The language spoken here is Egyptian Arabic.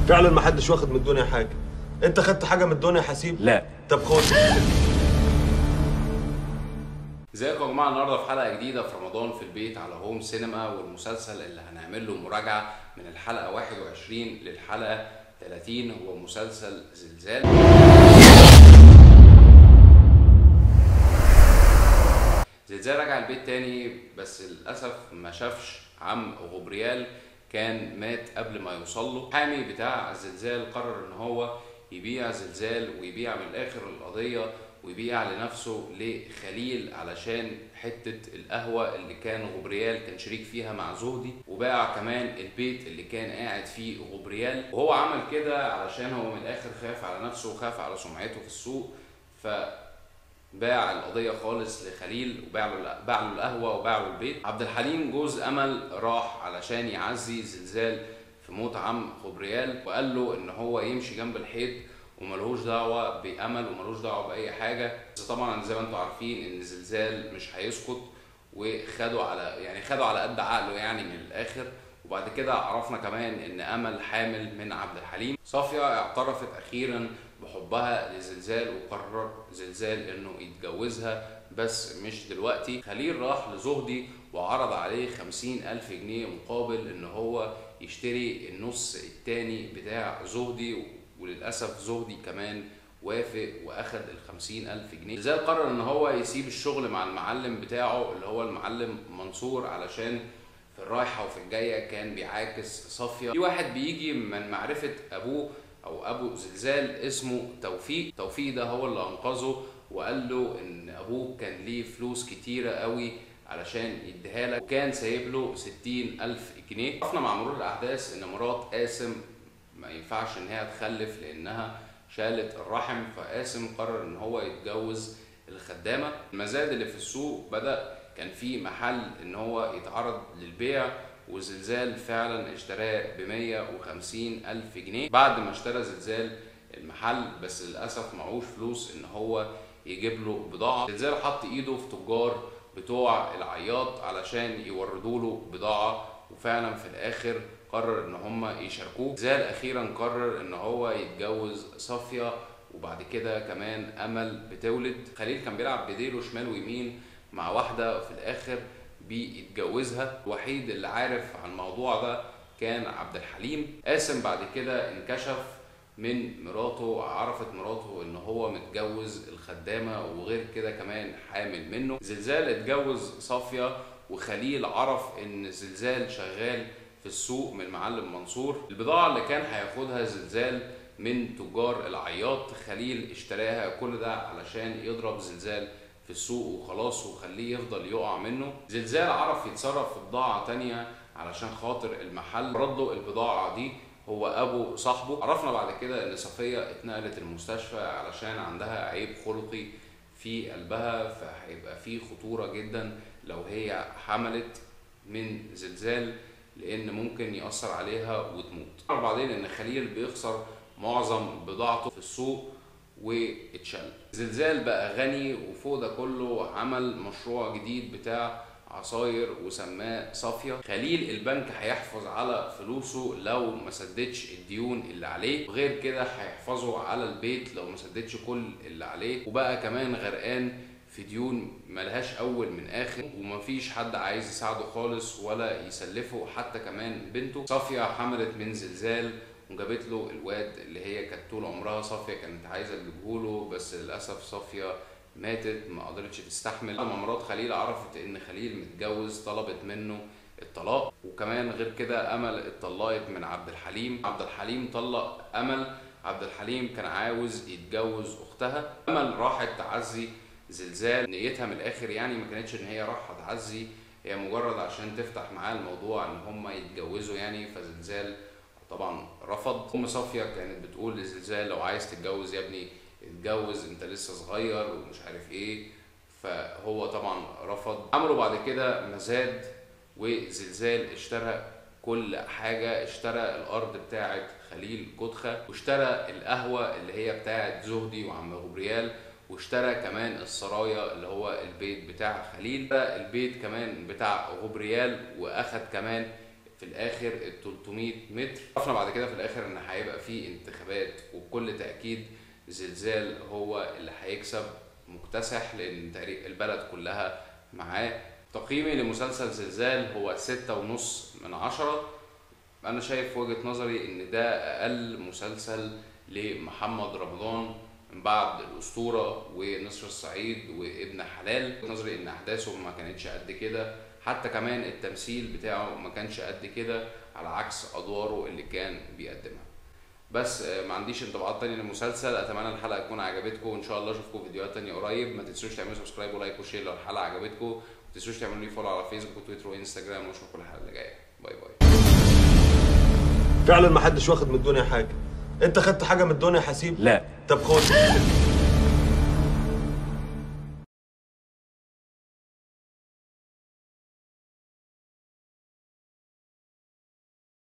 فعلا ما حدش واخد من الدنيا حاجه انت خدت حاجه من الدنيا يا حسيب لا طب خد ازيكم يا جماعه النهارده في حلقه جديده في رمضان في البيت على هوم سينما والمسلسل اللي هنعمل له مراجعه من الحلقه 21 للحلقه 30 هو مسلسل زلزال زلزال رجع البيت تاني بس للاسف ما شافش عم غبريال كان مات قبل ما يوصل له حامي بتاع زلزال قرر ان هو يبيع زلزال ويبيع من الاخر القضيه ويبيع لنفسه لخليل علشان حته القهوه اللي كان غبريال كان شريك فيها مع زهدي وباع كمان البيت اللي كان قاعد فيه غبريال وهو عمل كده علشان هو من الاخر خاف على نفسه وخاف على سمعته في السوق ف باع القضيه خالص لخليل وباع له باع له القهوه وباع له البيت عبد الحليم جوز امل راح علشان يعزي زلزال في موت عم غبريال وقال له ان هو يمشي جنب الحيط وملهوش دعوه بامل وملهوش دعوه باي حاجه بس طبعا زي ما انتم عارفين ان زلزال مش هيسكت وخدوا على يعني خدوا على قد عقله يعني من الاخر وبعد كده عرفنا كمان ان امل حامل من عبد الحليم صافيه اعترفت اخيرا بحبها لزلزال وقرر زلزال انه يتجوزها بس مش دلوقتي خليل راح لزهدي وعرض عليه خمسين ألف جنيه مقابل ان هو يشتري النص التاني بتاع زهدي وللأسف زهدي كمان وافق واخد الخمسين ألف جنيه زلزال قرر ان هو يسيب الشغل مع المعلم بتاعه اللي هو المعلم منصور علشان في الرايحه وفي الجايه كان بيعاكس صافيه في واحد بيجي من معرفه ابوه او ابو زلزال اسمه توفيق توفيق ده هو اللي انقذه وقال له ان ابوه كان ليه فلوس كتيره قوي علشان يديها لك وكان سايب له 60 الف جنيه عرفنا مع مرور الاحداث ان مرات قاسم ما ينفعش ان هي تخلف لانها شالت الرحم فقاسم قرر ان هو يتجوز الخدامه المزاد اللي في السوق بدا كان في محل ان هو يتعرض للبيع وزلزال فعلا اشتراه ب 150 ألف جنيه بعد ما اشترى زلزال المحل بس للأسف معهوش فلوس إن هو يجيب له بضاعة زلزال حط إيده في تجار بتوع العياط علشان يوردوا له بضاعة وفعلا في الآخر قرر إن هم يشاركوه زلزال أخيرا قرر إن هو يتجوز صافية وبعد كده كمان أمل بتولد خليل كان بيلعب بديله شمال ويمين مع واحدة في الآخر بيتجوزها الوحيد اللي عارف عن الموضوع ده كان عبد الحليم قاسم بعد كده انكشف من مراته عرفت مراته ان هو متجوز الخدامه وغير كده كمان حامل منه زلزال اتجوز صافيه وخليل عرف ان زلزال شغال في السوق من المعلم منصور البضاعه اللي كان هياخدها زلزال من تجار العياط خليل اشتراها كل ده علشان يضرب زلزال في السوق وخلاص وخليه يفضل يقع منه زلزال عرف يتصرف في بضاعة تانية علشان خاطر المحل رده البضاعة دي هو ابو صاحبه عرفنا بعد كده ان صفية اتنقلت المستشفى علشان عندها عيب خلقي في قلبها فهيبقى في خطورة جدا لو هي حملت من زلزال لان ممكن يأثر عليها وتموت بعدين ان خليل بيخسر معظم بضاعته في السوق واتشل زلزال بقى غني وفوق ده كله عمل مشروع جديد بتاع عصاير وسماه صافية خليل البنك هيحفظ على فلوسه لو ما سددش الديون اللي عليه وغير كده هيحفظه على البيت لو ما سددش كل اللي عليه وبقى كمان غرقان في ديون ملهاش اول من اخر ومفيش حد عايز يساعده خالص ولا يسلفه حتى كمان بنته صافية حملت من زلزال وجابت له الواد اللي هي كانت طول عمرها صافيه كانت عايزه تجيبهوله بس للاسف صافيه ماتت ما قدرتش تستحمل لما مرات خليل عرفت ان خليل متجوز طلبت منه الطلاق وكمان غير كده امل اتطلقت من عبد الحليم عبد الحليم طلق امل عبد الحليم كان عاوز يتجوز اختها امل راحت تعزي زلزال نيتها من الاخر يعني ما كانتش ان هي رايحه تعزي هي مجرد عشان تفتح معاه الموضوع ان هم يتجوزوا يعني فزلزال طبعا رفض ام صافيه كانت بتقول لزلزال لو عايز تتجوز يا ابني اتجوز انت لسه صغير ومش عارف ايه فهو طبعا رفض عملوا بعد كده مزاد وزلزال اشترى كل حاجة اشترى الأرض بتاعت خليل كدخة واشترى القهوة اللي هي بتاعت زهدي وعم غبريال واشترى كمان السرايا اللي هو البيت بتاع خليل ده البيت كمان بتاع غبريال واخد كمان في الاخر ال 300 متر عرفنا بعد كده في الاخر ان هيبقى في انتخابات وبكل تاكيد زلزال هو اللي هيكسب مكتسح لان تقريبا البلد كلها معاه تقييمي لمسلسل زلزال هو ستة ونص من عشرة انا شايف وجهة نظري ان ده اقل مسلسل لمحمد رمضان من بعد الاسطوره ونصر الصعيد وابن حلال وجهة نظري ان احداثه ما كانتش قد كده حتى كمان التمثيل بتاعه ما كانش قد كده على عكس ادواره اللي كان بيقدمها بس آه، ما عنديش انطباعات تانية للمسلسل اتمنى الحلقه تكون عجبتكم وان شاء الله اشوفكم في فيديوهات تانية قريب ما تنسوش تعملوا سبسكرايب ولايك وشير لو الحلقه عجبتكم ما تنسوش تعملوا لي فولو على فيسبوك وتويتر وانستجرام واشوفكم الحلقه اللي جايه باي باي فعلا ما حدش واخد من الدنيا حاجه انت خدت حاجه من الدنيا يا حسيب لا طب خد